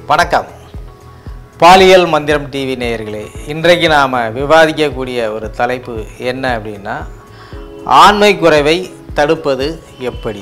வணக்கம் பாலியல் மந்திரம் டிவி நேயர்களே இன்றைக்கு நாம் விவாதிக்கக்கூடிய ஒரு தலைப்பு என்ன அப்படின்னா ஆண்மை குறைவை தடுப்பது எப்படி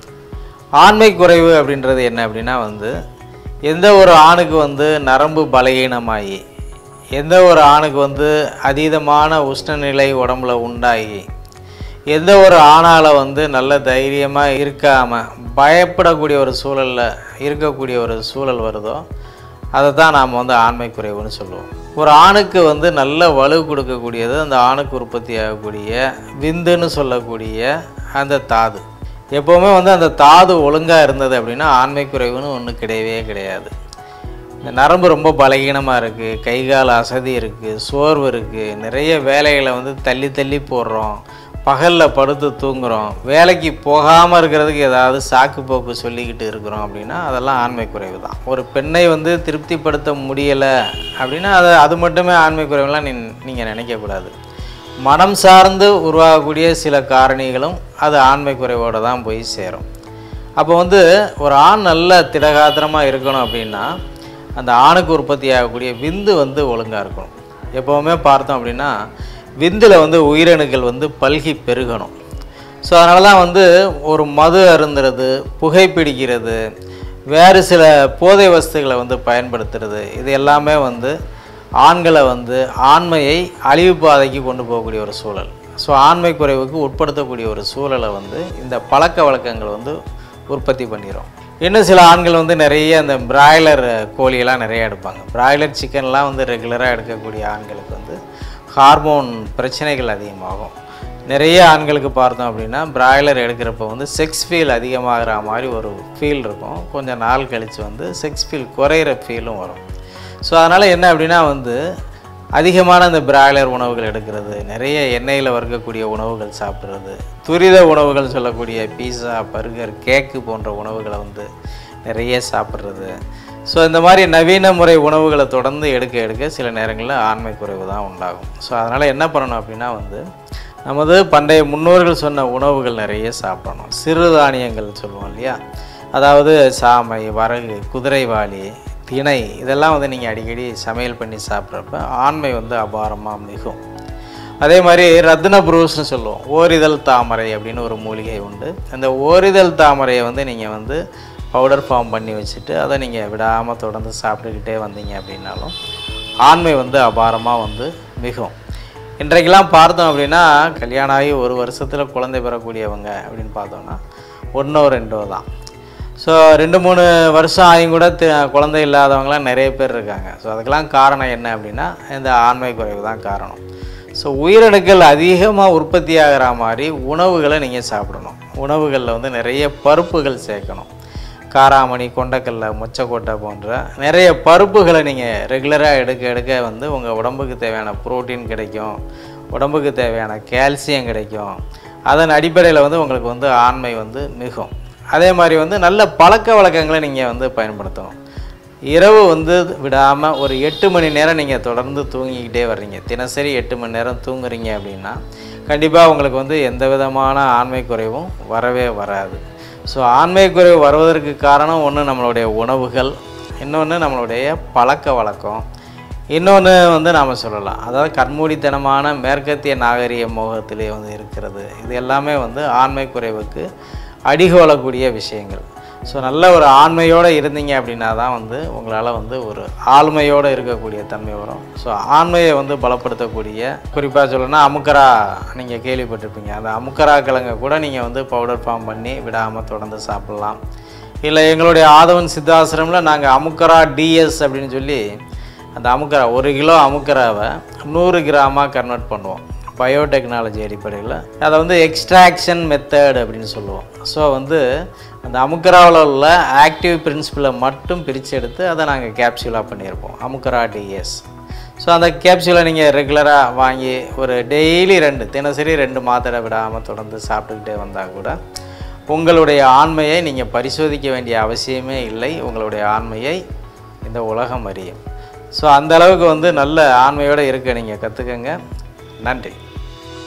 ஆண்மை குறைவு அப்படின்றது என்ன அப்படின்னா வந்து எந்த ஒரு ஆணுக்கு வந்து நரம்பு பலகீனமாகி எந்த ஒரு ஆணுக்கு வந்து அதீதமான உஷ்ணநிலை உடம்புல உண்டாகி எந்த ஒரு ஆணால் வந்து நல்ல தைரியமாக இருக்காமல் பயப்படக்கூடிய ஒரு சூழலில் இருக்கக்கூடிய ஒரு சூழல் வருதோ அதை தான் நாம் வந்து ஆண்மை குறைவுன்னு சொல்லுவோம் ஒரு ஆணுக்கு வந்து நல்ல வலு கொடுக்கக்கூடியது அந்த ஆணுக்கு உற்பத்தி ஆகக்கூடிய விந்துன்னு சொல்லக்கூடிய அந்த தாது எப்போவுமே வந்து அந்த தாது ஒழுங்காக இருந்தது அப்படின்னா ஆண்மை குறைவுன்னு ஒன்றும் கிடையவே கிடையாது இந்த நரம்பு ரொம்ப பலகீனமாக இருக்குது கை கால் அசதி இருக்குது சோர்வு இருக்குது நிறைய வேலைகளை வந்து தள்ளி தள்ளி போடுறோம் பகலில் படுத்து தூங்குறோம் வேலைக்கு போகாமல் இருக்கிறதுக்கு ஏதாவது சாக்கு போக்கு சொல்லிக்கிட்டு இருக்கிறோம் அப்படின்னா அதெல்லாம் ஆண்மை குறைவு தான் ஒரு பெண்ணை வந்து திருப்திப்படுத்த முடியலை அப்படின்னா அது அது மட்டுமே ஆண்மை குறைவுலாம் நீ நீங்கள் நினைக்கக்கூடாது மனம் சார்ந்து உருவாகக்கூடிய சில காரணிகளும் அது ஆண்மை குறைவோடு தான் போய் சேரும் அப்போ வந்து ஒரு ஆண் நல்ல திடகாத்திரமாக இருக்கணும் அப்படின்னா அந்த ஆணுக்கு உற்பத்தி ஆகக்கூடிய விந்து வந்து ஒழுங்காக இருக்கணும் எப்போவுமே பார்த்தோம் அப்படின்னா விந்தில் வந்து உயிரணுக்கள் வந்து பல்கி பெருகணும் ஸோ அதனால தான் வந்து ஒரு மது அருந்துறது புகைப்பிடிக்கிறது வேறு சில போதை வஸ்துகளை வந்து பயன்படுத்துறது இது எல்லாமே வந்து ஆண்களை வந்து ஆண்மையை அழிவு பாதைக்கு கொண்டு போகக்கூடிய ஒரு சூழல் ஸோ ஆண்மை குறைவுக்கு உட்படுத்தக்கூடிய ஒரு சூழலை வந்து இந்த பழக்க வழக்கங்கள் வந்து உற்பத்தி பண்ணிடும் இன்னும் சில ஆண்கள் வந்து நிறைய அந்த பிராய்லர் கோழியெல்லாம் நிறைய எடுப்பாங்க பிராய்லர் சிக்கன்லாம் வந்து ரெகுலராக எடுக்கக்கூடிய ஆண்களுக்கு வந்து ஹார்மோன் பிரச்சனைகள் அதிகமாகும் நிறைய ஆண்களுக்கு பார்த்தோம் அப்படின்னா பிராய்லர் எடுக்கிறப்ப வந்து செக்ஸ் ஃபீல் அதிகமாகிற மாதிரி ஒரு ஃபீல் இருக்கும் கொஞ்சம் நாள் கழித்து வந்து செக்ஸ் ஃபீல் குறையிற ஃபீலும் வரும் ஸோ அதனால் என்ன அப்படின்னா வந்து அதிகமான இந்த பிராய்லர் உணவுகள் எடுக்கிறது நிறைய எண்ணெயில் வறுக்கக்கூடிய உணவுகள் சாப்பிட்றது துரித உணவுகள் சொல்லக்கூடிய பீஸா பர்கர் கேக்கு போன்ற உணவுகளை வந்து நிறைய சாப்பிட்றது ஸோ இந்த மாதிரி நவீன முறை உணவுகளை தொடர்ந்து எடுக்க எடுக்க சில நேரங்களில் ஆண்மை குறைவு தான் உண்டாகும் ஸோ அதனால் என்ன பண்ணணும் அப்படின்னா வந்து நமது பண்டைய முன்னோர்கள் சொன்ன உணவுகள் நிறைய சாப்பிடணும் சிறுதானியங்கள் சொல்லுவோம் இல்லையா அதாவது சாமை வரகு குதிரைவாளி திணை இதெல்லாம் வந்து நீங்கள் அடிக்கடி சமையல் பண்ணி சாப்பிட்றப்ப ஆண்மை வந்து அபாரமாக மிகும் அதே மாதிரி ரத்ன புரூஸ்னு சொல்லுவோம் ஓரிதழ் தாமரை அப்படின்னு ஒரு மூலிகை உண்டு அந்த ஓரிதழ் தாமரையை வந்து நீங்கள் வந்து பவுடர் ஃபார்ம் பண்ணி வச்சுட்டு அதை நீங்கள் விடாமல் தொடர்ந்து சாப்பிட்டுக்கிட்டே வந்தீங்க அப்படின்னாலும் ஆண்மை வந்து அபாரமாக வந்து மிகும் இன்றைக்கெல்லாம் பார்த்தோம் அப்படின்னா கல்யாணம் ஆகி ஒரு வருஷத்தில் குழந்தை பெறக்கூடியவங்க அப்படின்னு பார்த்தோம்னா ஒன்றோ ரெண்டோ தான் ஸோ ரெண்டு மூணு வருஷம் ஆகியும் கூட தி- குழந்தை இல்லாதவங்களாம் நிறைய பேர் இருக்காங்க ஸோ அதுக்கெல்லாம் காரணம் என்ன அப்படின்னா இந்த ஆண்மை குறைவு தான் காரணம் ஸோ உயிரணுக்கள் அதிகமாக உற்பத்தி ஆகிற மாதிரி உணவுகளை நீங்கள் சாப்பிடணும் உணவுகளில் வந்து நிறைய பருப்புகள் சேர்க்கணும் காராமணி கொண்டக்கடலை மொச்சக்கொட்டை போன்ற நிறைய பருப்புகளை நீங்கள் ரெகுலராக எடுக்க எடுக்க வந்து உங்கள் உடம்புக்கு தேவையான புரோட்டீன் கிடைக்கும் உடம்புக்கு தேவையான கால்சியம் கிடைக்கும் அதன் அடிப்படையில் வந்து உங்களுக்கு வந்து ஆண்மை வந்து மிகும் அதே மாதிரி வந்து நல்ல பழக்க வழக்கங்களை நீங்கள் வந்து பயன்படுத்தணும் இரவு வந்து விடாமல் ஒரு எட்டு மணி நேரம் நீங்கள் தொடர்ந்து தூங்கிக்கிட்டே வர்றீங்க தினசரி எட்டு மணி நேரம் தூங்குறீங்க அப்படின்னா கண்டிப்பாக உங்களுக்கு வந்து எந்த விதமான ஆண்மை குறைவும் வரவே வராது ஸோ ஆண்மை குறைவு வருவதற்கு காரணம் ஒன்று நம்மளுடைய உணவுகள் இன்னொன்று நம்மளுடைய பழக்க வழக்கம் இன்னொன்று வந்து நாம் சொல்லலாம் அதாவது கண்மூடித்தனமான மேற்கத்திய நாகரிக மோகத்திலே வந்து இருக்கிறது இது எல்லாமே வந்து ஆண்மை குறைவுக்கு அடிகோலக்கூடிய விஷயங்கள் ஸோ நல்ல ஒரு ஆண்மையோடு இருந்தீங்க அப்படின்னா தான் வந்து உங்களால் வந்து ஒரு ஆளுமையோடு இருக்கக்கூடிய தன்மை வரும் ஸோ ஆண்மையை வந்து பலப்படுத்தக்கூடிய குறிப்பாக சொல்லணும்னா அமுக்கரா நீங்கள் கேள்விப்பட்டிருப்பீங்க அந்த அமுக்கரா கிழங்கை கூட நீங்கள் வந்து பவுடர் ஃபார்ம் பண்ணி விடாமல் தொடர்ந்து சாப்பிட்லாம் இல்லை எங்களுடைய ஆதவன் சித்தாசிரமில் நாங்கள் அமுக்கரா டிஎஸ் அப்படின்னு சொல்லி அந்த அமுக்கரா ஒரு கிலோ அமுக்கராவை நூறு கிராமாக கன்வெர்ட் பண்ணுவோம் பயோடெக்னாலஜி அடிப்படையில் அதை வந்து எக்ஸ்ட்ராக்ஷன் மெத்தட் அப்படின்னு சொல்லுவோம் ஸோ வந்து அந்த அமுக்கராவில் உள்ள ஆக்டிவ் பிரின்சிபலை மட்டும் பிரித்து எடுத்து அதை நாங்கள் கேப்சூலாக பண்ணியிருப்போம் அமுக்கரா டிஎஸ் ஸோ அந்த கேப்சூலை நீங்கள் ரெகுலராக வாங்கி ஒரு டெய்லி ரெண்டு தினசரி ரெண்டு மாத்திரை விடாமல் தொடர்ந்து சாப்பிட்டுக்கிட்டே வந்தால் கூட உங்களுடைய ஆண்மையை நீங்கள் பரிசோதிக்க வேண்டிய அவசியமே இல்லை உங்களுடைய ஆண்மையை இந்த உலகம் அறியும் ஸோ அந்த அளவுக்கு வந்து நல்ல ஆண்மையோடு இருக்க நீங்கள் கற்றுக்கங்க நன்றி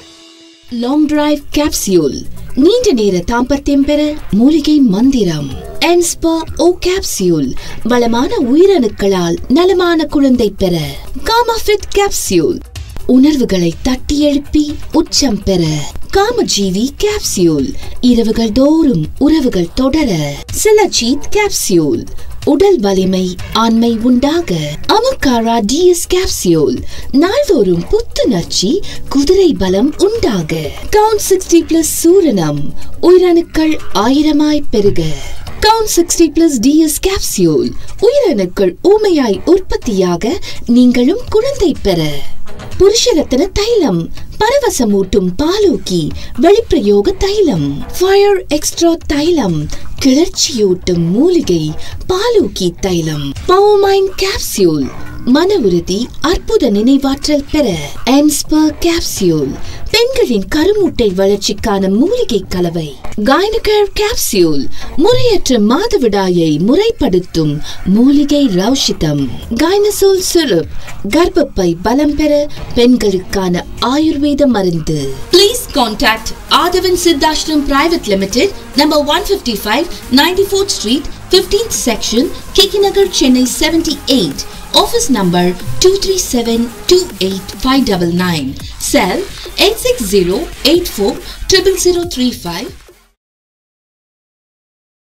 லாங் டிரைவ் கேப்சியூல் நீண்ட நேர தாம்பத்தியம் பெற மூலிகை மந்திரம் என்ஸ்பா ஓ கேப்சியூல் வளமான உயிரணுக்களால் நலமான குழந்தை பெற காமாஃபிட் கேப்சியூல் உணர்வுகளை தட்டி எழுப்பி உச்சம் பெற காமஜீவி கேப்சியூல் இரவுகள் தோறும் உறவுகள் தொடர சிலஜீத் கேப்சியூல் உடல் வலிமை ஆண்மை உண்டாக அமுக்காரா டிஎஸ் கேப்சியூல் நாள்தோறும் புத்துணர்ச்சி குதிரை பலம் உண்டாக கவுண்ட் சிக்ஸ்டி பிளஸ் சூரணம் உயிரணுக்கள் ஆயிரமாய் பெருக count sixty plus DS capsule உயிரணுக்கள் ஊமையாய் உற்பத்தியாக நீங்களும் குழந்தை பெற புருஷரத்ன தைலம் பரவசமூட்டும் பாலூக்கி வெளிப்பிரயோக தைலம் ஃபயர் எக்ஸ்ட்ரா தைலம் கிளர்ச்சியூட்டும் மூலிகை பாலூக்கி தைலம் பவமைன் கேப்சியூல் மன உறுதி அற்புத நினைவாற்றல் பெற என்ஸ்பர் கேப்சியூல் பெண்களின் கருமுட்டை வளர்ச்சிக்கான மூலிகை கலவை கைனகர் கேப்சியூல் முறையற்ற மாதவிடாயை முறைப்படுத்தும் மூலிகை ரௌஷிதம் கைனசோல் சிரப் கர்ப்பப்பை பலம் பெற பெண்களுக்கான ஆயுர்வேத மருந்து Please contact Adavan Siddhashram Private Limited, number 155, 94th Street, 15th section, Kikinagar, Chennai 78. Office number 237-28599. Cell 860-84 00035